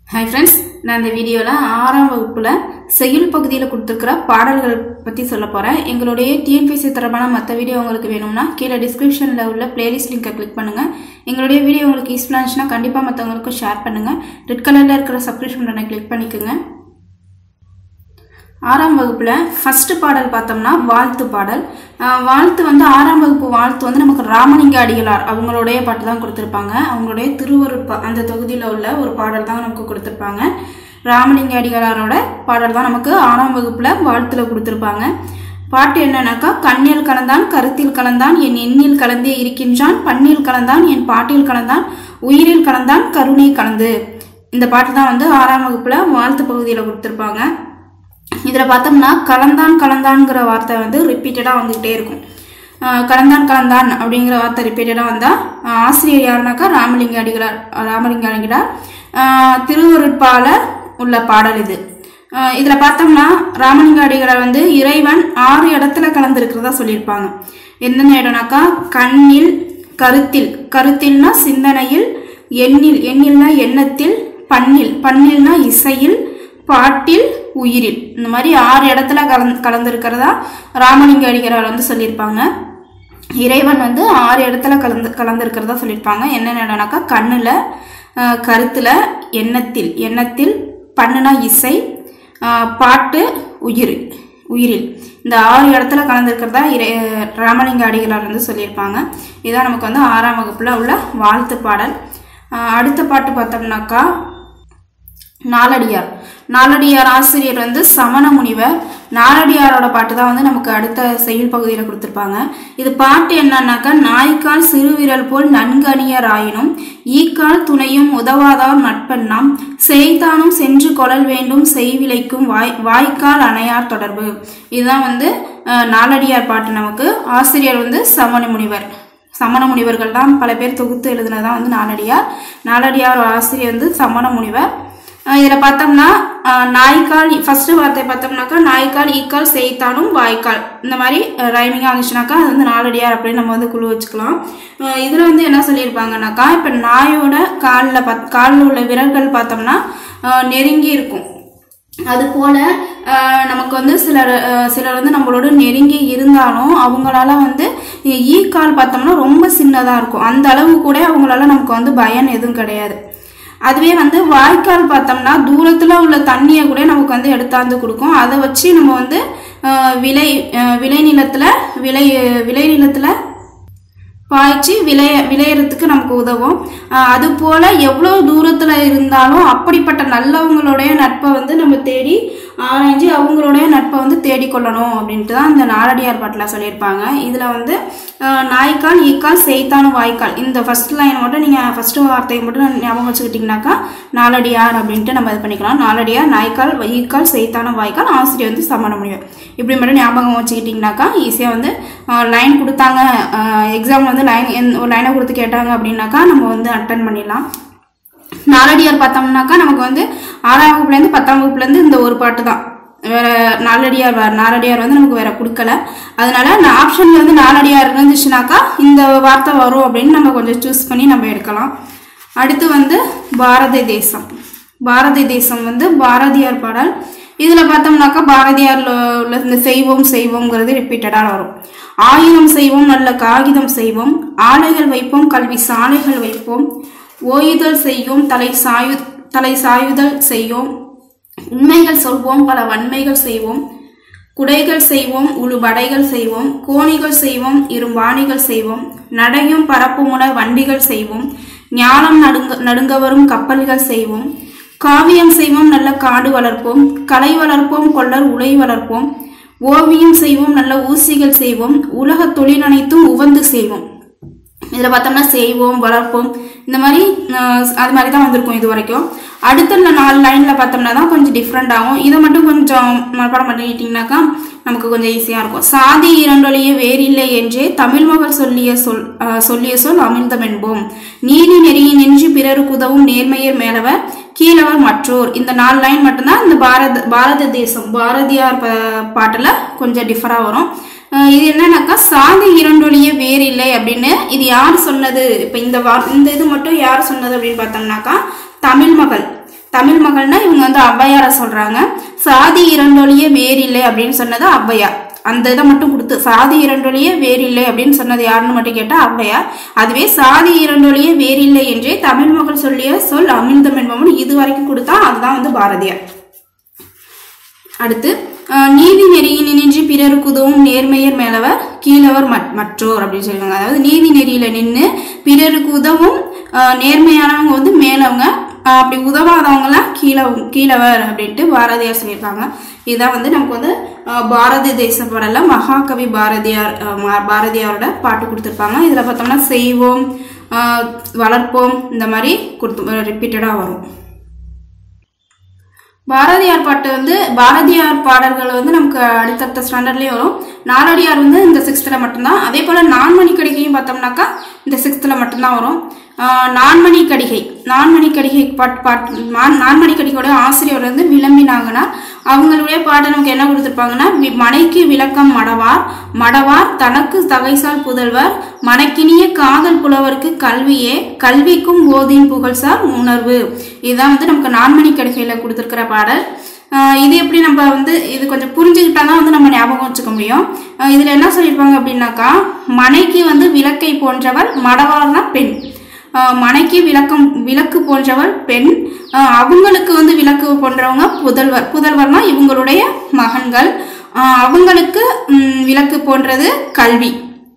hi friends நான் இந்த வீடியோவில் ஆறாம் வகுப்பில் செய்யுள் பகுதியில் கொடுத்துருக்கிற பாடல்கள் பற்றி சொல்ல போகிறேன் எங்களுடைய டிஎன்பிசி தொடர்பான மற்ற வீடியோ உங்களுக்கு வேணும்னா கீழே டிஸ்கிரிப்ஷனில் உள்ள பிளேலிஸ்ட் லிங்கை கிளிக் பண்ணுங்கள் எங்களுடைய வீடியோ உங்களுக்கு யூஸ்ஃபுல்லாக இருந்துச்சுன்னா கண்டிப்பாக மற்றவங்களுக்கும் ஷேர் பண்ணுங்கள் ரெட் கலரில் இருக்கிற சப்ஸ்கிரிப்ஷன் பட்டனை கிளிக் பண்ணிக்கோங்க ஆறாம் வகுப்பில் ஃபஸ்ட்டு பாடல் பார்த்தோம்னா வாழ்த்து பாடல் ஆஹ் வாழ்த்து வந்து ஆறாம் வகுப்பு வாழ்த்து வந்து நமக்கு ராமலிங்க அடிகளார் அவங்களுடைய பாட்டு தான் கொடுத்துருப்பாங்க அவங்களுடைய திருவருட்பா அந்த தொகுதியில் உள்ள ஒரு பாடல் தான் நமக்கு கொடுத்துருப்பாங்க ராமலிங்க அடிகளாரோட பாடல் தான் நமக்கு ஆறாம் வகுப்பில் வாழ்த்துல கொடுத்துருப்பாங்க பாட்டு என்னன்னாக்கா கண்ணில் கலந்தான் கருத்தில் கலந்தான் என் எண்ணில் கலந்தே இருக்கின்றான் பண்ணில் கலந்தான் என் பாட்டில் கலந்தான் உயிரில் கலந்தான் கருணை கலந்து இந்த பாட்டு தான் வந்து ஆறாம் வகுப்புல வாழ்த்து பகுதியில் கொடுத்துருப்பாங்க இதில் பார்த்தோம்னா கலந்தான் கலந்தான்ங்கிற வார்த்தை வந்து ரிப்பீட்டடாக வந்துக்கிட்டே இருக்கும் ஆஹ் கலந்தான் கலந்தான் அப்படிங்கிற வார்த்தை ரிப்பீட்டடாக வந்தால் ஆசிரியர் யாருனாக்கா ராமலிங்க அடிகளார் ராமலிங்க அடிகளார் ஆஹ் திருவருட்பால உள்ள பாடல் இது ஆஹ் இதுல பார்த்தோம்னா ராமலிங்க அடிகளார் வந்து இறைவன் ஆறு இடத்துல கலந்துருக்கிறதா சொல்லியிருப்பாங்க என்னென்ன இடம்னாக்கா கண்ணில் கருத்தில் கருத்தில்னா சிந்தனையில் எண்ணில் எண்ணில்னா எண்ணத்தில் பண்ணில் பண்ணில்னா இசையில் பாட்டில் உயிரில் இந்த மாதிரி ஆறு இடத்துல கலந் கலந்துருக்கிறதா ராமலிங்க அடிகளார் வந்து சொல்லியிருப்பாங்க இறைவன் வந்து ஆறு இடத்துல கலந்து கலந்துருக்கிறதா சொல்லியிருப்பாங்க என்னென்ன இடம்னாக்கா கண்ணில் கருத்தில் எண்ணத்தில் எண்ணத்தில் பண்ணுனா இசை ஆஹ் பாட்டு உயிர் உயிரில் இந்த ஆறு இடத்துல கலந்துருக்கிறதா இறை ராமலிங்க அடிகளார் வந்து சொல்லியிருப்பாங்க இதான் நமக்கு வந்து ஆறாம் வகுப்பில் உள்ள வாழ்த்து பாடல் ஆஹ் அடுத்த பாட்டு பார்த்தோம்னாக்கா நாலடியார் நாலடியார் ஆசிரியர் வந்து சமண முனிவர் நாலடியாரோட பாட்டு தான் வந்து நமக்கு அடுத்த செயல் பகுதியில் கொடுத்துருப்பாங்க இது பாட்டு என்னன்னாக்கா நாய்க்கால் சிறுவிரல் போல் நன்கணியர் ஆயினும் ஈக்கால் துணையும் உதவாதார் நட்பெண்ணாம் செய்தானும் சென்று கொள்ளல் வேண்டும் செய்விலைக்கும் வாய் வாய்க்கால் அணையார் தொடர்பு இதுதான் வந்து அஹ், நாலடியார் பாட்டு நமக்கு ஆசிரியர் வந்து சமண முனிவர் சமண முனிவர்கள் தான் பல பேர் தொகுத்து எழுதுனதான் வந்து நாலடியார் நாலடியார் ஆசிரியர் வந்து சமண முனிவர் அஹ் இதுல பார்த்தோம்னா அஹ் நாய்க்கால் ஃபர்ஸ்ட் வார்த்தை பார்த்தோம்னாக்கா நாய்க்கால் ஈக்கால் செய்தானும் வாய்க்கால் இந்த மாதிரி ரைமிங்காக இருந்துச்சுனாக்கா அது வந்து நாலடியார் அப்படின்னு நம்ம வந்து குழு வச்சுக்கலாம் அஹ் இதுல வந்து என்ன சொல்லியிருப்பாங்கனாக்கா இப்போ நாயோட காலில் பத் காலில் உள்ள விரல்கள் பார்த்தோம்னா அஹ் நெருங்கி இருக்கும் அது போல அஹ், நமக்கு வந்து சிலர் அஹ், சிலர் வந்து நம்மளோட நெருங்கி இருந்தாலும் அவங்களால வந்து ஈ கால் பார்த்தோம்னா ரொம்ப சின்னதாக இருக்கும் அந்த அளவு கூட அவங்களால நமக்கு வந்து பயன் எதுவும் கிடையாது அதுவே வந்து வாய்க்கால் பார்த்தோம்னா தூரத்தில் உள்ள தண்ணியை கூட நமக்கு வந்து எடுத்தாந்து கொடுக்கும் அதை வச்சு நம்ம வந்து அஹ், விளை அஹ், விளைநிலத்தில் விளை விளைநிலத்தில் பாய்ச்சி விளைய விளையறதுக்கு நமக்கு உதவும் ஆஹ் அது போல எவ்வளோ தூரத்தில் இருந்தாலும் அப்படிப்பட்ட நல்லவங்களுடைய நட்பை வந்து நம்ம தேடி ஆராய்ஞ்சு அவங்களுடைய நட்பை வந்து தேடிக்கொள்ளணும் அப்படின்ட்டு தான் இந்த நாலடியார் பாட்டில் சொல்லியிருப்பாங்க இதில் வந்து ஆஹ் நாய்க்கால் ஈக்கால் செய்தானும் வாய்க்கால் இந்த ஃபர்ஸ்ட் லைன் மட்டும் நீங்கள் ஃபர்ஸ்ட் வார்த்தையை மட்டும் ஞாபகம் வச்சுக்கிட்டிங்கனாக்கா நாலடியார் அப்படின்ட்டு நம்ம இது பண்ணிக்கலாம் நாலடியார் நாய்க்கால் ஈக்கால் செய்தானும் வாய்க்கால் ஆசிரியர் வந்து சமண முடியும் இப்படி மட்டும் ஞாபகம் வச்சுக்கிட்டிங்கனாக்கா ஈஸியாக வந்து லைன் கொடுத்தாங்க எக்ஸாம் வந்து லைன் ஒரு லைனை கொடுத்து கேட்டாங்க அப்படின்னாக்கா நம்ம வந்து அட்டன் பண்ணிடலாம் நாலடியார் பார்த்தோம்னாக்கா நமக்கு வந்து ஆறாம் வகுப்புலேருந்து பத்தாம் வகுப்புலேருந்து இந்த ஒரு பாட்டு தான் வேற நாலடியார் வேற நாலடியார் வந்து நமக்கு வேற கொடுக்கல அதனால நான் ஆப்ஷன்ல வந்து நாலடியார் இருந்துச்சுனாக்கா இந்த வார்த்தை வரும் அப்படின்னு நம்ம கொஞ்சம் சூஸ் பண்ணி நம்ம எடுக்கலாம் அடுத்து வந்து பாரதி தேசம் பாரதி தேசம் வந்து பாரதியார் பாடல் இதில் பார்த்தோம்னாக்கா பாரதியார்ல உள்ள இந்த செய்வோம் செய்வோங்கிறது ரிப்பீட்டடாக வரும் ஆயுதம் செய்வோம் நல்ல காகிதம் செய்வோம் ஆலைகள் வைப்போம் கல்வி சாலைகள் வைப்போம் ஓயுதல் செய்யும் தலை சாயு தலை சாயுதல் செய்யோம் உண்மைகள் சொல்வோம் பல வன்மைகள் செய்வோம் குடைகள் செய்வோம் உழுபடைகள் செய்வோம் கோணிகள் செய்வோம் இரும்பாணிகள் செய்வோம் நடையும் பரப்புமுன வண்டிகள் செய்வோம் ஞானம் நடுங்க நடுங்க வரும் கப்பல்கள் செய்வோம் காவியம் செய்வோம் நல்ல காடு வளர்ப்போம் கலை வளர்ப்போம் கொள்ளர் உலை வளர்ப்போம் ஓவியம் செய்வோம் நல்ல ஊசிகள் செய்வோம் உலக தொழில் அனைத்தும் உவந்து செய்வோம் இதில் பார்த்தோம்னா செய்வோம் வளர்ப்போம் இந்த மாதிரி அஹ், அது மாதிரி தான் வந்திருக்கும் இது வரைக்கும் அடுத்த இந்த நாலு லைனில் பார்த்தோம்னா தான் கொஞ்சம் டிஃப்ரெண்ட் ஆகும் இதை மட்டும் கொஞ்சம் மனப்பாடம் பண்ணிக்கிட்டிங்கனாக்கா நமக்கு கொஞ்சம் ஈஸியாக இருக்கும் சாதி இரண்டொழிய வேறில்லை என்றே தமிழ் மகள் சொல்லிய சொல் அஹ், சொல்லிய சொல் அமிர்தம் என்போம் நீதி நெறியின் நின்று பிறருக்கு உதவும் நேர்மையர் மேலவர் கீழவர் மற்றோர் இந்த நாலு லைன் மட்டும்தான் இந்த பாரத பாரத தேசம் பாரதியார் ப- பாட்டுல கொஞ்சம் டிஃபராக வரும் அஹ் இது என்னன்னாக்கா சாதி இரண்டொழிய வேறு இல்லை அப்படின்னு இது யார் சொன்னது இப்போ இந்த வா இந்த இது மட்டும் யார் சொன்னது அப்படின்னு பார்த்தோம்னாக்கா தமிழ் மகள் தமிழ் மகள்னா இவங்க வந்து ஔவையார சொல்றாங்க சாதி இரண்டொழிய வேறில்லை அப்படின்னு சொன்னது ஔவையார் அந்த இதை மட்டும் கொடுத்து சாதி இரண்டொழிய வேறில்லை அப்படின்னு சொன்னது யாருன்னு மட்டும் கேட்டா ஔவையார் அதுவே சாதி இரண்டொழிய வேறில்லை என்றே தமிழ் மகள் சொல்லிய சொல் அமிழ்தம் என்பவன் இது வரைக்கும் கொடுத்தா அதுதான் வந்து பாரதியார் அடுத்து அஹ், நீதி நெறியினின்றி பிறருக்கு உதவும் நேர்மையர் மேலவர் கீழவர் மற்- மற்றோர் அப்படின்னு சொல்லுவாங்க அதாவது நீதி நெறியில நின்று பிறருக்கு உதவும் அஹ், நேர்மையானவங்க வந்து மேலவங்க அஹ், அப்படி உதவாதவங்கலாம் கீழ கீழவர் அப்படின்ட்டு பாரதியார் சொல்லியிருக்காங்க இதுதான் வந்து நமக்கு வந்து அஹ், பாரதி தேச பாடல்ல மகாகவி பாரதியார் அஹ், மா- பாரதியாரோட பாட்டு கொடுத்துருப்பாங்க இதில் பார்த்தோம்னா செய்வோம் அஹ், வளர்ப்போம் இந்த மாதிரி கொடுத்து ரிப்பீட்டடாக வரும் பாரதியார் பாட்டு வந்து பாரதியார் பாடல்கள் வந்து நமக்கு அடுத்தடுத்த ஸ்டாண்டர்ட்லேயே வரும் நாலடியார் வந்து இந்த சிக்ஸ்த்தில் மட்டும்தான் அதே போல் நான்மணி கடிகையும் பார்த்தோம்னாக்கா இந்த சிக்ஸ்த்தில் மட்டும்தான் வரும் ஆஹ் நான்மணி கடிகை நான்மணி கடிகை பாட் பாட் நான்- நான்மணி கடிகையோட ஆசிரியர் வந்து விளம்பினாங்கன்னா அவங்களுடைய பாட்டு நமக்கு என்ன கொடுத்துருப்பாங்கன்னா வி- மனைக்கு விளக்கம் மடவார் மடவார் தனக்கு தகைசால் புதல்வர் மனக்கினிய காதல் புலவருக்கு கல்வியே கல்விக்கும் ஓதின் புகழ்சார் உணர்வு இதுதான் வந்து நமக்கு நான்மணி கடிகையில் கொடுத்துருக்கிற பாடல் ஆஹ் இது எப்படி நம்ம வந்து இது கொஞ்சம் புரிஞ்சுக்கிட்டா தான் வந்து நம்ம ஞாபகம் வச்சுக்க முடியும் ஆஹ் இதுல என்ன சொல்லியிருப்பாங்க அப்படின்னாக்கா மனைக்கு வந்து விளக்கை போன்றவள் மடவார்னா பெண் ஆஹ் மனைக்கு விளக்கம் விளக்கு போன்றவள் பெண் ஆஹ் அவங்களுக்கு வந்து விளக்கு போன்றவங்க புதல்வர் புதல்வர்னா இவங்களுடைய மகன்கள் ஆஹ் அவங்களுக்கு ம், விளக்கு போன்றது கல்வி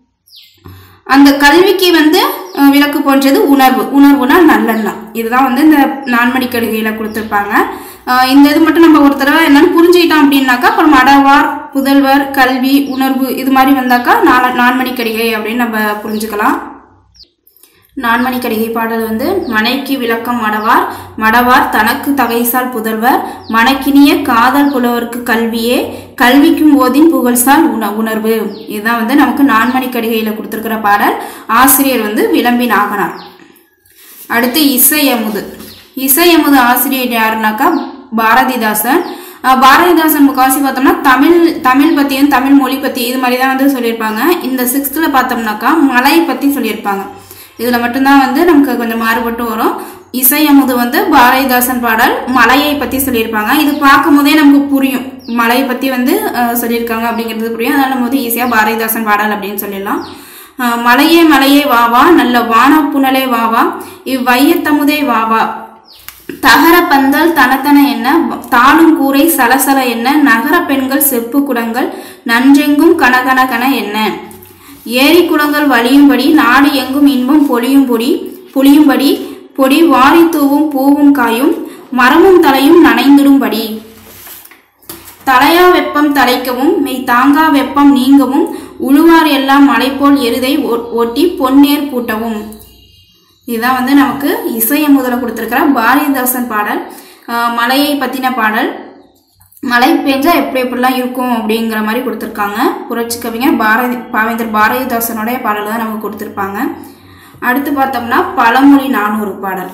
அந்த கல்விக்கு வந்து அஹ், விளக்கு போன்றது உணர்வு உணர்வுனா நல்லெண்ணம் இதுதான் வந்து இந்த நான்மணி கடிகையில கொடுத்துருப்பாங்க அஹ், இந்த இது மட்டும் நம்ம ஒரு தடவை என்னன்னு புரிஞ்சுக்கிட்டோம் அப்படின்னாக்கா அப்புறம் மடவார் புதல்வர் கல்வி உணர்வு இது மாதிரி வந்தாக்கா நால நான்மணி கடிகை அப்படின்னு நம்ம புரிஞ்சுக்கலாம் நான்மணி கடிகை பாடல் வந்து மனைக்கு விளக்கம் மடவார் மடவார் தனக்கு தகைசால் புதல்வர் மனக்கினிய காதல் புலவருக்கு கல்வியே கல்விக்கும் ஓதின் புகழ்சால் உண உணர்வு இதுதான் வந்து நமக்கு நான்மணி கடிகையில் கொடுத்துருக்கிற பாடல் ஆசிரியர் வந்து விளம்பி நாகனார் அடுத்து இசையமுது இசையமுது ஆசிரியர் யாருனாக்கா பாரதிதாசன் அஹ் பாரதிதாசன் முக்காசி பார்த்தோம்னா தமிழ் தமிழ் பற்றியும் தமிழ் மொழி பற்றி இது மாதிரி தான் வந்து சொல்லியிருப்பாங்க இந்த சிக்ஸ்த்தில் பார்த்தோம்னாக்கா மலை பற்றி சொல்லியிருப்பாங்க இதில் மட்டும்தான் வந்து நமக்கு கொஞ்சம் மாறுபட்டு வரும் இசையமுது வந்து பாரதிதாசன் பாடல் மலையை பற்றி சொல்லியிருப்பாங்க இது பார்க்கும் போதே நமக்கு புரியும் மலையை பற்றி வந்து அஹ், சொல்லியிருக்காங்க அப்படிங்கிறது புரியும் அதனால நம்ம வந்து ஈஸியாக பாரதிதாசன் பாடல் அப்படின்னு சொல்லிடலாம் அஹ், மலையே மலையே வாவா நல்ல வான புனலே வாவா இவ்வையத்தமுதே வாவா தகர பந்தல் தனத்தன என்ன தாளும் கூரை சலசல என்ன நகர பெண்கள் செப்பு குடங்கள் நன்றெங்கும் கனகனகன என்ன ஏரி குளங்கள் வழியும்படி நாடு எங்கும் இன்பம் பொழியும் பொடி பொழியும்படி பொடி வாரி தூவும் பூவும் காயும் மரமும் தலையும் நனைந்திடும்படி தலையா வெப்பம் தலைக்கவும் மெய் தாங்கா வெப்பம் நீங்கவும் உழுவார் எல்லாம் மலை போல் எருதை ஓ- ஓட்டி பொன்னேர் பூட்டவும் இதுதான் வந்து நமக்கு இசையமுதல கொடுத்துருக்கிற பாரதிதாசன் பாடல் ஆஹ் மலையை பற்றின பாடல் மழை பெஞ்சா எப்படி எப்படிலாம் இருக்கும் அப்படிங்கிற மாதிரி கொடுத்துருக்காங்க புரட்சி கவிஞர் பாரதி பாவேந்தர் பாரதிதாசனுடைய பாடல் தான் நமக்கு கொடுத்துருப்பாங்க அடுத்து பார்த்தோம்னா பழமொழி நானூறு பாடல்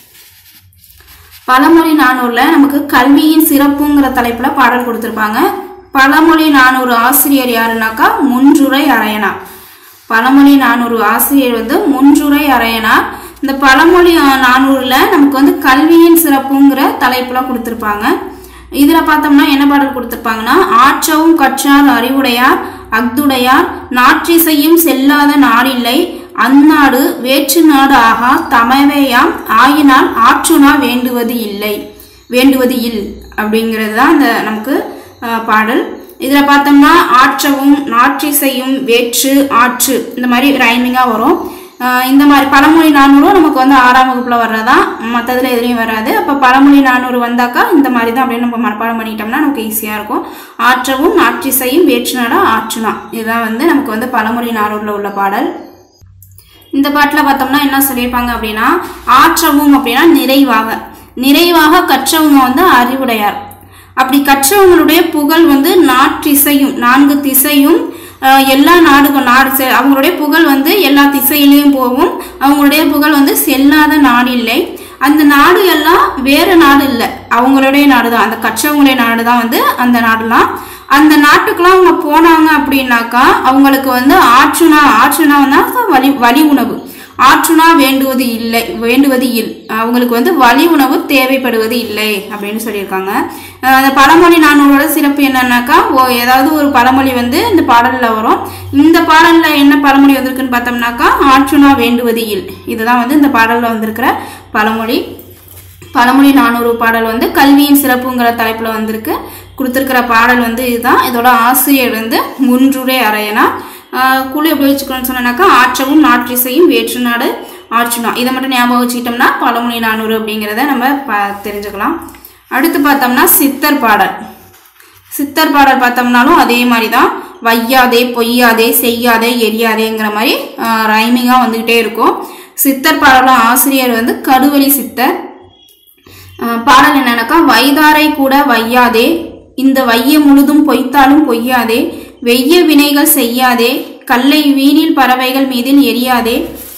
பழமொழி நானூறுல நமக்கு கல்வியின் சிறப்புங்கிற தலைப்புல பாடல் கொடுத்துருப்பாங்க பழமொழி நானூறு ஆசிரியர் யாருனாக்கா முன்றுரை அரையனார் பழமொழி நானூறு ஆசிரியர் வந்து முன்றுரை அரையனார் இந்த பழமொழி ஆ, நானூறுல நமக்கு வந்து கல்வியின் சிறப்புங்கிற தலைப்புல கொடுத்துருப்பாங்க இதுல பார்த்தோம்னா என்ன பாடல் கொடுத்துருப்பாங்கன்னா ஆற்றவும் கற்றார் அறிவுடையார் அக்துடையார் நாற்றிசையும் செல்லாத நாடில்லை அந்நாடு வேற்று நாடு ஆகா தமவேயாம் ஆயினால் ஆற்றுனா வேண்டுவது இல்லை வேண்டுவது இல் அப்படிங்கிறது தான் இந்த நமக்கு அஹ், பாடல் இதில் பார்த்தோம்னா ஆற்றவும் நாற்றிசையும் வேற்று ஆற்று இந்த மாதிரி ரைமிங்காக வரும் அஹ், இந்த மாதிரி பழமொழி நானூறும் நமக்கு வந்து ஆறாம் வகுப்பில் வர்றதா மற்றதுல எதுலேயும் வராது அப்போ பழமொழி நானூறு வந்தாக்கா இந்த மாதிரி தான் அப்படின்னு நம்ம மனப்பாடம் பண்ணிட்டோம்னா நமக்கு ஈஸியாக இருக்கும் ஆற்றவும் நாற்றிசையும் வேற்று நாடா ஆற்றுனா இதுதான் வந்து நமக்கு வந்து பழமொழி நானூறில் உள்ள பாடல் இந்த பாட்டில் பார்த்தோம்னா என்ன சொல்லியிருப்பாங்க அப்படின்னா ஆற்றவும் அப்படின்னா நிறைவாக நிறைவாக கற்றவங்க வந்து அறிவுடையார் அப்படி கற்றவங்களுடைய புகழ் வந்து நாற்றிசையும் நான்கு திசையும் அஹ், எல்லா நாடுகள் நாடு செ- அவங்களுடைய புகழ் வந்து எல்லா திசையிலையும் போகும் அவங்களுடைய புகழ் வந்து செல்லாத நாடு இல்லை அந்த நாடு எல்லாம் வேறு நாடு இல்லை அவங்களுடைய நாடு தான் அந்த கற்றவங்களுடைய நாடு தான் வந்து அந்த நாடுலாம் அந்த நாட்டுக்கெல்லாம் அவங்க போனாங்க அப்படின்னாக்கா அவங்களுக்கு வந்து ஆற்றுனா ஆற்றுனா வந்து வழி வழி உணவு ஆற்றுனா வேண்டுவது இல்லை வேண்டுவது இல் அவங்களுக்கு வந்து வழி உணவு தேவைப்படுவது இல்லை அப்படின்னு சொல்லியிருக்காங்க அஹ் அந்த பழமொழி நானூறோட சிறப்பு என்னன்னாக்கா ஓ ஏதாவது ஒரு பழமொழி வந்து இந்த பாடல்ல வரும் இந்த பாடல்ல என்ன பழமொழி வந்திருக்குன்னு பார்த்தோம்னாக்கா ஆற்றுனா வேண்டுவது இல் இதுதான் வந்து இந்த பாடல்ல வந்திருக்கிற பழமொழி பழமொழி நானூறு பாடல் வந்து கல்வியின் சிறப்புங்கிற தலைப்பில் வந்திருக்கு கொடுத்துருக்கிற பாடல் வந்து இதுதான் இதோட ஆசிரியர் வந்து முன்றுரை அறையனா ஆஹ் குழு எப்படி வச்சுக்கணும்னு சொன்னாக்கா ஆற்றவும் நாற்றிசையும் வேற்று நாடு ஆற்றுனா இதை மட்டும் ஞாபகம் வச்சுக்கிட்டோம்னா பழமொழி நானூறு அப்படிங்கிறத நம்ம ப தெரிஞ்சுக்கலாம் அடுத்து பார்த்தோம்னா சித்தர் பாடல் சித்தர் பாடல் பார்த்தோம்னாலும் அதே மாதிரி தான் வையாதே பொய்யாதே செய்யாதே எரியாதேங்கிற மாதிரி ரைமிங்காக வந்துக்கிட்டே இருக்கும் சித்தர் பாடலும் ஆசிரியர் வந்து கடுவெளி சித்தர் ஆஹ் பாடல் என்னன்னாக்கா வைதாரை கூட வையாதே இந்த வைய முழுதும் பொய்த்தாலும் பொய்யாதே வெய்ய வினைகள் செய்யாதே கல்லை வீணில் பறவைகள் மீதில் எரியாதே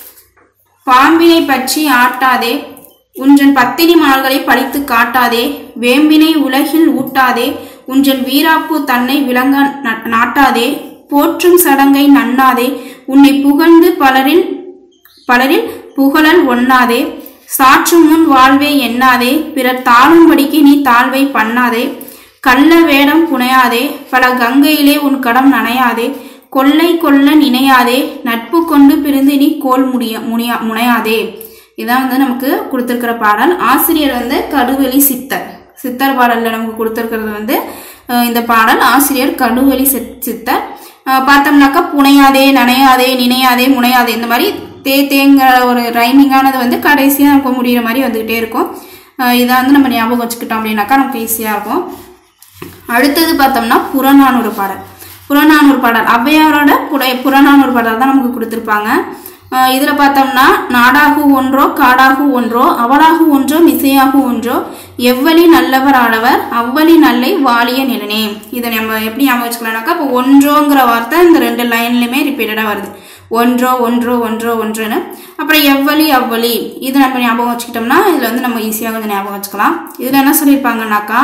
பாம்பினை பற்றி ஆட்டாதே உன்றன் பத்தினி மலர்களை பழித்து காட்டாதே வேம்பினை உலகில் ஊட்டாதே உன்றன் வீராப்பு தன்னை விளங்க ந- நாட்டாதே போற்றும் சடங்கை நண்ணாதே உன்னை புகழ்ந்து பலரில் பலரில் புகழல் ஒண்ணாதே சாற்றும் முன் வாழ்வே எண்ணாதே பிறர் தாழும்படிக்கு நீ தாழ்வை பண்ணாதே கள்ள வேடம் புனையாதே பல கங்கையிலே உன் கடம் நனையாதே கொள்ளை கொள்ள நினையாதே நட்பு கொண்டு பிரிந்து நீ கோல் முடிய முனியா முனையாதே இதான் வந்து நமக்கு கொடுத்துருக்கிற பாடல் ஆசிரியர் வந்து கடுவெளி சித்தர் சித்தர் பாடல்ல நமக்கு கொடுத்துருக்கிறது வந்து அஹ், இந்த பாடல் ஆசிரியர் கடுவெளி சித்- சித்தர் அஹ், பார்த்தோம்னாக்கா புனையாதே நனையாதே நினையாதே முனையாதே இந்த மாதிரி தே தேங்கிற ஒரு ரைமிங்கானது வந்து கடைசியாக நமக்கு முடிகிற மாதிரி வந்துக்கிட்டே இருக்கும் அஹ், இதை வந்து நம்ம ஞாபகம் வச்சுக்கிட்டோம் அப்படின்னாக்கா நமக்கு ஈஸியாக இருக்கும் அடுத்தது பார்த்தோம்னா புறநானூறு பாடல் புறநானூறு பாடல் ஔவையாரோட புடை புறநானூறு பாடல் தான் நமக்கு கொடுத்துருப்பாங்க ஆஹ் இதுல பார்த்தோம்னா நாடாகு ஒன்றோ காடாகு ஒன்றோ அவளாகு ஒன்றோ மிசையாகு ஒன்றோ எவ்வளி நல்லவர் ஆடவர் அவ்வளி நல்லை வாலிய நிலனே இதை நம்ம எப்படி ஞாபகம் வச்சுக்கலாம்னாக்கா இப்போ ஒன்றோங்கிற வார்த்தை இந்த ரெண்டு லைன்லையுமே ரிப்பீட்டடாக வருது ஒன்றோ ஒன்றோ ஒன்றோ ஒன்றுன்னு அப்புறம் எவ்வளி அவ்வளி இது நம்ம ஞாபகம் வச்சுக்கிட்டோம்னா இதில் வந்து நம்ம ஈஸியாக கொஞ்சம் ஞாபகம் வச்சுக்கலாம் இதில் என்ன சொல்லியிருப்பாங்கன்னாக்கா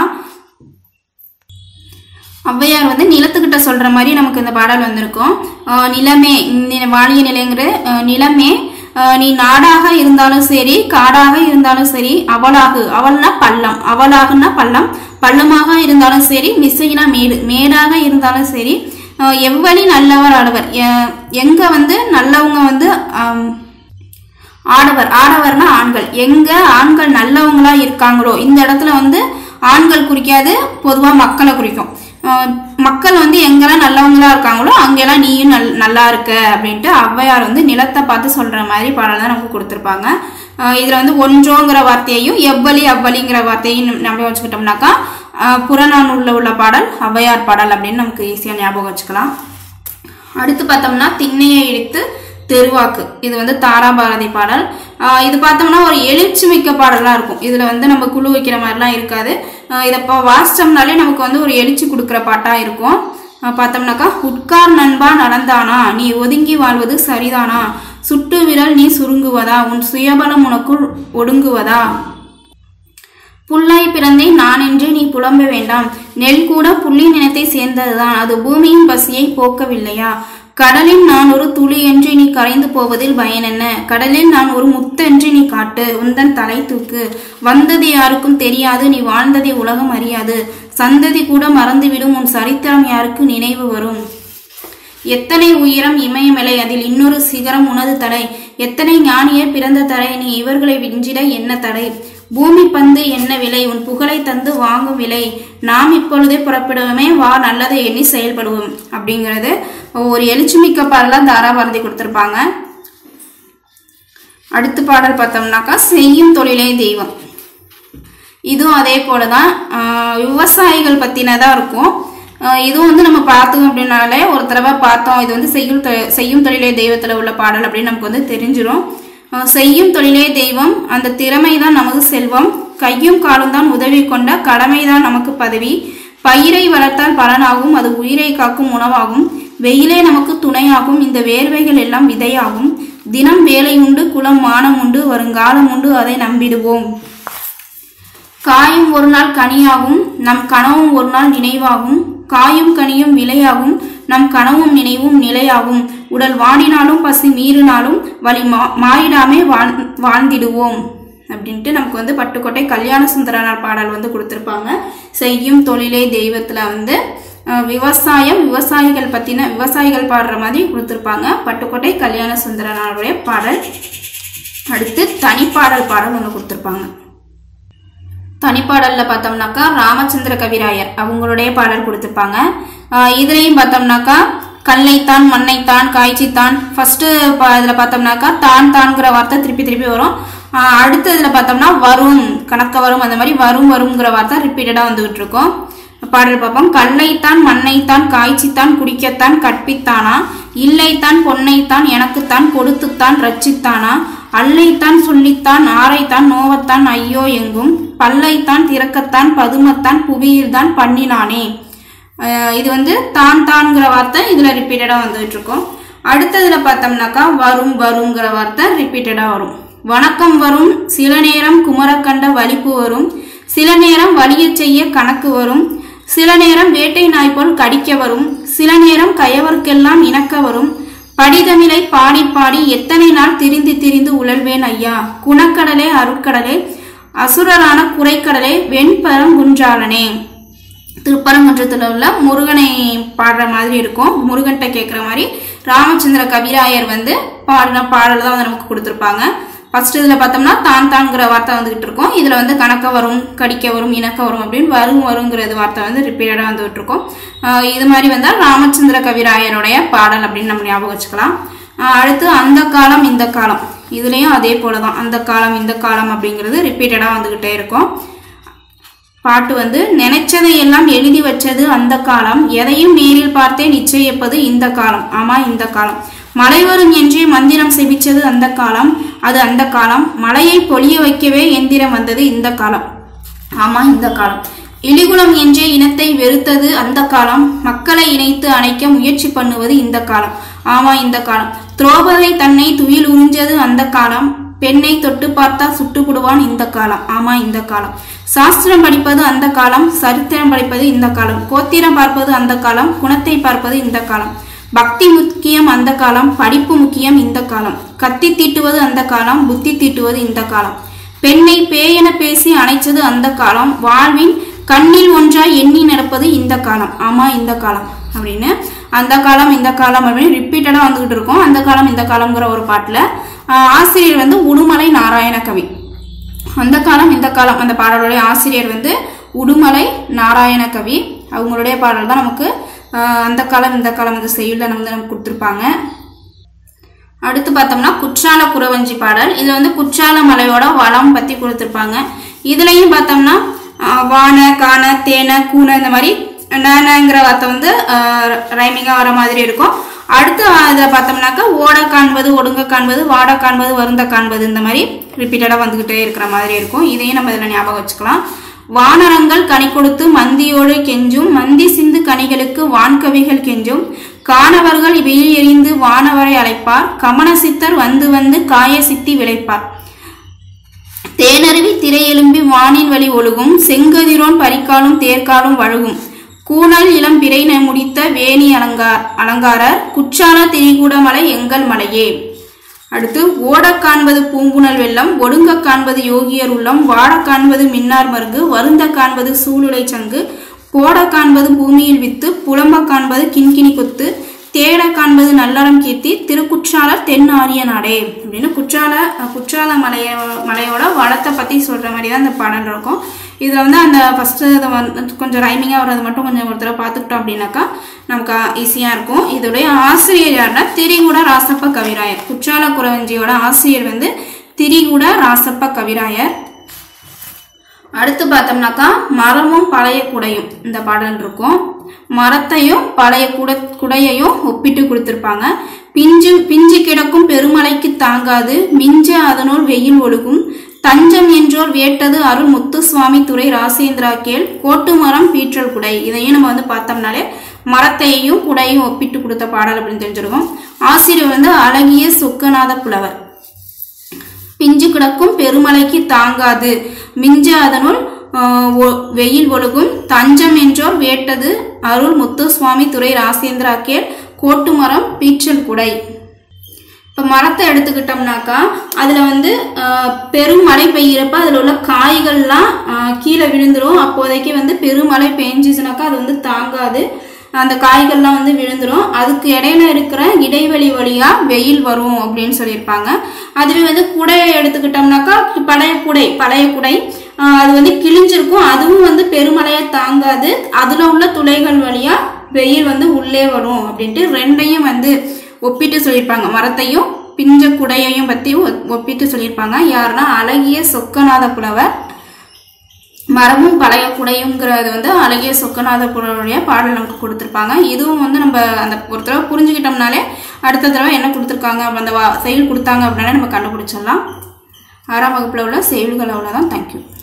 ஔவையார் வந்து நிலத்துக்கிட்ட சொல்ற மாதிரி நமக்கு இந்த பாடல் வந்திருக்கும் ஆஹ் நிலமே இந்த வாழிய நிலைங்கிற ஆஹ் நிலமே ஆஹ் நீ நாடாக இருந்தாலும் சரி காடாக இருந்தாலும் சரி அவளாகு அவள்னா பள்ளம் அவளாகுன்னா பள்ளம் பள்ளமாக இருந்தாலும் சரி மிசைனா மேடு மேடாக இருந்தாலும் சரி ஆஹ் எவ்வளி நல்லவர் ஆடவர் எ- எங்க வந்து நல்லவங்க வந்து ஆம், ஆடவர் ஆடவர்னா ஆண்கள் எங்க ஆண்கள் நல்லவங்களா இருக்காங்களோ இந்த இடத்துல வந்து ஆண்கள் குறிக்காது பொதுவா மக்களை குறிக்கும் அஹ் மக்கள் வந்து எங்கெல்லாம் நல்லவங்களா இருக்காங்களோ அங்கெல்லாம் நீயும் நல் நல்லா இருக்க அப்படின்ட்டு ஔவையார் வந்து நிலத்தை பார்த்து சொல்ற மாதிரி பாடல் தான் நமக்கு கொடுத்துருப்பாங்க அஹ் இதுல வந்து ஒன்றோங்கிற வார்த்தையையும் எவ்வளி அவ்வளிங்கிற வார்த்தையும் நம்ம வச்சுக்கிட்டோம்னாக்கா அஹ் புறநானூர்ல உள்ள பாடல் ஔவையார் பாடல் அப்படின்னு நமக்கு ஈஸியா ஞாபகம் வச்சுக்கலாம் அடுத்து பார்த்தோம்னா திண்ணையை இடித்து தெருவாக்கு இது வந்து தாராபாரதி பாடல் ஆஹ் இது பார்த்தோம்னா ஒரு எழுச்சி மிக்க பாடலாக இருக்கும் இதில் வந்து நம்ம குழு வைக்கிற மாதிரிலாம் இருக்காது ஆஹ் இதை இப்போ வாசிச்சோம்னாலே நமக்கு வந்து ஒரு எழுச்சி கொடுக்குற பாட்டாக இருக்கும் ஆஹ் பார்த்தோம்னாக்கா உட்கார் நண்பா நடந்தானா நீ ஒதுங்கி வாழ்வது சரிதானா சுட்டு விரல் நீ சுருங்குவதா உன் சுயபலம் உனக்குள் ஒடுங்குவதா புல்லாய் பிறந்தேன் நான் என்று நீ புலம்ப வேண்டாம் நெல் கூட புள்ளி நிலத்தை சேர்ந்ததுதான் அது பூமியின் பசியை போக்கவில்லையா கடலில் நான் ஒரு துளி என்று நீ கரைந்து போவதில் பயனென்ன கடலில் நான் ஒரு முத்தென்று நீ காட்டு உந்தன் தலை தூக்கு வந்தது யாருக்கும் தெரியாது நீ வாழ்ந்ததை உலகம் அறியாது சந்ததி கூட மறந்துவிடும் உன் சரித்திரம் யாருக்கு நினைவு வரும் எத்தனை உயரம் இமயமலை அதில் இன்னொரு சிகரம் உனது தடை எத்தனை ஞானியர் பிறந்த தடை நீ இவர்களை விஞ்சிட என்ன தடை பூமி பந்து என்ன விலை உன் புகழை தந்து வாங்கும் விலை நாம் இப்பொழுதே புறப்படுவோமே வா நல்லதை எண்ணி செயல்படுவோம் அப்படிங்கிறது ஒரு எழுச்சிமிக்க பாடலாம் தாராபாரதி கொடுத்துருப்பாங்க அடுத்த பாடல் பார்த்தோம்னாக்கா செய்யும் தொழிலே தெய்வம் இதுவும் அதே போல தான் ஆஹ் விவசாயிகள் பற்றினதாக இருக்கும் ஆஹ் இதுவும் வந்து நம்ம பார்த்தோம் அப்படின்னாலே ஒரு தடவை பார்த்தோம் இது வந்து செய்யும் தொ- செய்யும் தொழிலே தெய்வத்தில் உள்ள பாடல் அப்படின்னு நமக்கு வந்து தெரிஞ்சிரும் ஆஹ் செய்யும் தொழிலே தெய்வம் அந்த திறமை தான் நமது செல்வம் கையும் காலும் தான் உதவி கொண்ட கடமை தான் நமக்கு பதவி பயிரை வளர்த்தால் பலனாகும் அது உயிரை காக்கும் உணவாகும் வெயிலே நமக்கு துணையாகும் இந்த வேர்வைகள் எல்லாம் விதையாகும் தினம் வேலை உண்டு குலம் மானம் உண்டு வருங்காலம் உண்டு அதை நம்பிடுவோம் காயும் ஒரு நாள் கனியாகும் நம் கனவும் ஒரு நாள் நினைவாகும் காயும் கனியும் விலையாகும் நம் கனவும் நினைவும் நிலையாகும் உடல் வாடினாலும் பசி மீறினாலும் வழி மா மாறிடாமே வாழ் வாழ்ந்திடுவோம் அப்படின்ட்டு நமக்கு வந்து பட்டுக்கோட்டை கல்யாண சுந்தரனார் பாடல் வந்து கொடுத்துருப்பாங்க செய்யும் தொழிலே தெய்வத்தில் வந்து அஹ், விவசாயம் விவசாயிகள் பற்றின விவசாயிகள் பாடுற மாதிரி கொடுத்துருப்பாங்க பட்டுக்கோட்டை கல்யாண சுந்தரனாருடைய பாடல் அடுத்து தனிப்பாடல் பாடல் ஒன்று கொடுத்துருப்பாங்க தனிப்பாடல்ல பார்த்தோம்னாக்கா ராமச்சந்திர கவிராயர் அவங்களுடைய பாடல் கொடுத்துருப்பாங்க ஆஹ் இதுலயும் பார்த்தோம்னாக்கா கல்லைத்தான் மண்ணைத்தான் காய்ச்சித்தான் ஃபர்ஸ்ட் இதில் பார்த்தோம்னாக்கா தான் தான்ங்கிற வார்த்தை திருப்பி திருப்பி வரும் ஆஹ் அடுத்த இதில் பார்த்தோம்னா வரும் கணக்க வரும் அந்த மாதிரி வரும் வருங்கிற வார்த்தை ரிப்பீட்டடாக வந்துகிட்டு இருக்கும் பாடல் பார்ப்போம் கல்லைத்தான் மண்ணைத்தான் காய்ச்சித்தான் குடிக்கத்தான் கற்பித்தானா இல்லைத்தான் பொன்னைத்தான் எனக்குத்தான் கொடுத்துத்தான் ரட்சித்தானா அல்லைத்தான் சொல்லித்தான் ஆரைத்தான் நோவத்தான் ஐயோ எங்கும் பல்லைத்தான் திறக்கத்தான் பதுமத்தான் புவியில்தான் பண்ணினானே அஹ் இது வந்து தான் தான்ங்கிற வார்த்தை இதில் ரிப்பீட்டடாக வந்துகிட்டு இருக்கும் அடுத்ததுல பார்த்தோம்னாக்கா வரும் வருங்கிற வார்த்தை ரிப்பீட்டடாக வரும் வணக்கம் வரும் சில நேரம் குமரக்கண்ட வலிப்பு வரும் சில நேரம் வலியச் செய்ய கணக்கு வரும் சில நேரம் வேட்டை நாய் போல் கடிக்க வரும் சில நேரம் கயவர்க்கெல்லாம் இணக்க வரும் படிதமிழை பாடி பாடி எத்தனை நாள் திரிந்து திரிந்து உழல்வேன் ஐயா குணக்கடலே அருட்கடலே அசுரரான குறைக்கடலே வெண்பரங்குன்றாளனே திருப்பரங்குன்றத்தில் உள்ள முருகனை பாடுற மாதிரி இருக்கும் முருகன்கிட்ட கேட்குற மாதிரி ராமச்சந்திர கவிராயர் வந்து பாடின பாடல் தான் வந்து நமக்கு கொடுத்துருப்பாங்க ஃபர்ஸ்ட் இதில் பார்த்தோம்னா தான் தான்ங்கிற வார்த்தை வந்துகிட்டு இருக்கும் இதில் வந்து கணக்க வரும் கடிக்க வரும் இணக்க வரும் அப்படின்னு வரும் வருங்கிறது வார்த்தை வந்து ரிப்பீட்டடாக வந்துகிட்டு இருக்கும் ஆஹ் இது மாதிரி வந்தால் ராமச்சந்திர கவிராயருடைய பாடல் அப்படின்னு நம்ம ஞாபகம் வச்சுக்கலாம் ஆஹ் அடுத்து அந்த காலம் இந்த காலம் இதுலேயும் அதே போல தான் அந்த காலம் இந்த காலம் அப்படிங்கிறது ரிப்பீட்டடாக வந்துக்கிட்டே இருக்கும் பாட்டு வந்து நினைச்சதை எல்லாம் எழுதி வச்சது அந்த காலம் எதையும் நேரில் பார்த்தே நிச்சயிப்பது இந்த காலம் ஆமா இந்த காலம் மழை வரும் என்றே மந்திரம் செபிச்சது அந்த காலம் அது அந்த காலம் மழையை பொழிய வைக்கவே எந்திரம் வந்தது இந்த காலம் ஆமா இந்த காலம் இலிகுலம் என்றே இனத்தை வெறுத்தது அந்த காலம் மக்களை இணைத்து அணைக்க முயற்சி பண்ணுவது இந்த காலம் ஆமா இந்த காலம் துரோபதை தன்னை துயில் உறிஞ்சது அந்த காலம் பெண்ணை தொட்டு பார்த்தா சுட்டுப்புடுவான் இந்த காலம் ஆமா இந்த காலம் சாஸ்திரம் படிப்பது அந்த காலம் சரித்திரம் படிப்பது இந்த காலம் கோத்திரம் பார்ப்பது அந்த காலம் குணத்தை பார்ப்பது இந்த காலம் பக்தி முக்கியம் அந்த காலம் படிப்பு முக்கியம் இந்த காலம் கத்தி தீட்டுவது அந்த காலம் புத்தி தீட்டுவது இந்த காலம் பெண்ணை பேயென பேசி அணைச்சது அந்த காலம் வாழ்வின் கண்ணில் ஒன்றாய் எண்ணி நடப்பது இந்த காலம் ஆமா இந்த காலம் அப்படின்னு அந்த காலம் இந்த காலம் அப்படின்னு ரிப்பீட்டடாக வந்துகிட்டு இருக்கும் அந்த காலம் இந்த காலம்ங்கிற ஒரு பாட்டில் ஆசிரியர் வந்து உடுமலை நாராயண கவி அந்த காலம் இந்த காலம் அந்த பாடலுடைய ஆசிரியர் வந்து உடுமலை நாராயண கவி அவங்களுடைய பாடல் தான் நமக்கு ஆஹ் அந்த காலம் இந்த காலம் அந்த செய்யுளில் நம்ம வந்து நமக்கு கொடுத்துருப்பாங்க அடுத்து பார்த்தோம்னா குற்றால குறவஞ்சி பாடல் இதில் வந்து குற்றால மலையோட வளம் பற்றி கொடுத்துருப்பாங்க இதுலேயும் பார்த்தோம்னா ஆஹ் வான காண தேன கூன இந்த மாதிரி நங்கிற வார்த்தை வந்து ரைமிங்காக வர மாதிரி இருக்கும் அடுத்து இதில் பார்த்தோம்னாக்கா ஓட காண்பது ஒடுங்க காண்பது வாட காண்பது வருந்த காண்பது இந்த மாதிரி ரிப்பீட்டடாக வந்துக்கிட்டே இருக்கிற மாதிரி இருக்கும் இதையும் நம்ம இதில் ஞாபகம் வச்சுக்கலாம் வானரங்கள் கனி கொடுத்து மந்தியோடு கெஞ்சும் மந்தி சிந்து கனிகளுக்கு வான்கவிகள் கெஞ்சும் காணவர்கள் வெயில் எறிந்து வானவரை அழைப்பார் கமன சித்தர் வந்து வந்து காய சித்தி விளைப்பார் தேனருவி திரையெலும்பி வானின் வழி ஒழுகும் செங்கதிரோன் பரிக்காலும் தேர்காலும் வழுகும் கூணல் இளம் பிறை ந முடித்த வேணி அலங்கார் அலங்காரர் குற்றால திரிகூடமலை எங்கள் மலையே அடுத்து ஓடக் காண்பது பூங்குணல் வெள்ளம் ஒடுங்கக் காண்பது யோகியர் உள்ளம் வாடக் காண்பது மின்னார் மருகு வருந்த காண்பது சூளுடை சங்கு போடக் காண்பது பூமியில் வித்து புலம்பக் காண்பது கிண்கிணி கொத்து தேட காண்பது நல்லறம் கீர்த்தி திருக்குற்றாலர் தென் ஆரிய நாடே அப்படின்னு குற்றால குற்றால மலைய மலையோட வளத்தை பற்றி சொல்கிற மாதிரி தான் இந்த பாடல் இருக்கும் இதில் வந்து அந்த ஃபஸ்ட்டு இதை வந்து கொஞ்சம் ரைமிங்காக வர்றது மட்டும் கொஞ்சம் ஒரு தடவை பார்த்துக்கிட்டோம் அப்படின்னாக்கா நமக்கு ஈஸியாக இருக்கும் இதோடைய ஆசிரியர் யாருன்னா திரிகுட ராசப்ப கவிராயர் குற்றால குறவஞ்சியோட ஆசிரியர் வந்து திரிகுட ராசப்ப கவிராயர் அடுத்து பார்த்தோம்னாக்கா மரமும் பழைய குடையும் இந்த பாடல் இருக்கும் மரத்தையும் பழைய குட குடையையும் ஒப்பிட்டு கொடுத்துருப்பாங்க பிஞ்சு பிஞ்சு கிடக்கும் பெருமலைக்கு தாங்காது மிஞ்ச அதனுள் வெயில் ஒழுகும் தஞ்சம் என்றோர் வேட்டது அருள் முத்துசுவாமி துறை ராசேந்திரா கேள் கோட்டு மரம் பீற்றல் குடை இதையும் நம்ம வந்து பார்த்தோம்னாலே மரத்தையும் குடையும் ஒப்பிட்டு கொடுத்த பாடல் அப்படின்னு தெரிஞ்சிருக்கும் ஆசிரியர் வந்து அழகிய சொக்கநாத புலவர் பிஞ்சு கிடக்கும் பெருமலைக்கு தாங்காது மிஞ்ச அதனுள் ஆஹ், ஒ- வெயில் ஒழுகும் தஞ்சம் என்றோர் வேட்டது அருள் முத்துசுவாமி துறை ராசேந்திரா கேள் கோட்டுமரம் பீச்சல் குடை இப்போ மரத்தை எடுத்துக்கிட்டோம்னாக்கா அதில் வந்து ஆஹ், பெருமழை பெய்கிறப்ப அதில் உள்ள காய்கள்லாம் ஆஹ், கீழே விழுந்துரும் அப்போதைக்கு வந்து பெருமழை பெஞ்சிச்சுனாக்கா அது வந்து தாங்காது அந்த காய்கள்லாம் வந்து விழுந்துரும் அதுக்கு இடையில இருக்கிற இடைவெளி வழியா வெயில் வரும் அப்படின்னு சொல்லியிருப்பாங்க அதுவே வந்து குடையை எடுத்துக்கிட்டோம்னாக்கா பழைய குடை பழைய குடை ஆஹ், அது வந்து கிழிஞ்சிருக்கும் அதுவும் வந்து பெருமழையை தாங்காது அதுல உள்ள துளைகள் வழியா வெயில் வந்து உள்ளே வரும் அப்படின்ட்டு ரெண்டையும் வந்து ஒப்பிட்டு சொல்லியிருப்பாங்க மரத்தையும் பிஞ்ச குடையையும் பற்றி ஒப்பிட்டு சொல்லியிருப்பாங்க யாருன்னா அழகிய சொக்கநாத புலவர் மரமும் பழைய குடையுங்கிறது வந்து அழகிய சொக்கநாத புலவருடைய பாடல் நமக்கு கொடுத்துருப்பாங்க இதுவும் வந்து நம்ம அந்த ஒரு தடவை புரிஞ்சுக்கிட்டோம்னாலே அடுத்த தடவை என்ன கொடுத்துருக்காங்க அந்த வா- செயல் கொடுத்தாங்க அப்படின்னாலே நம்ம கண்டுபிடிச்சிடலாம் ஆறாம் வகுப்பில் உள்ள செயல்கள் அவ்வளோதான் தேங்க்யூ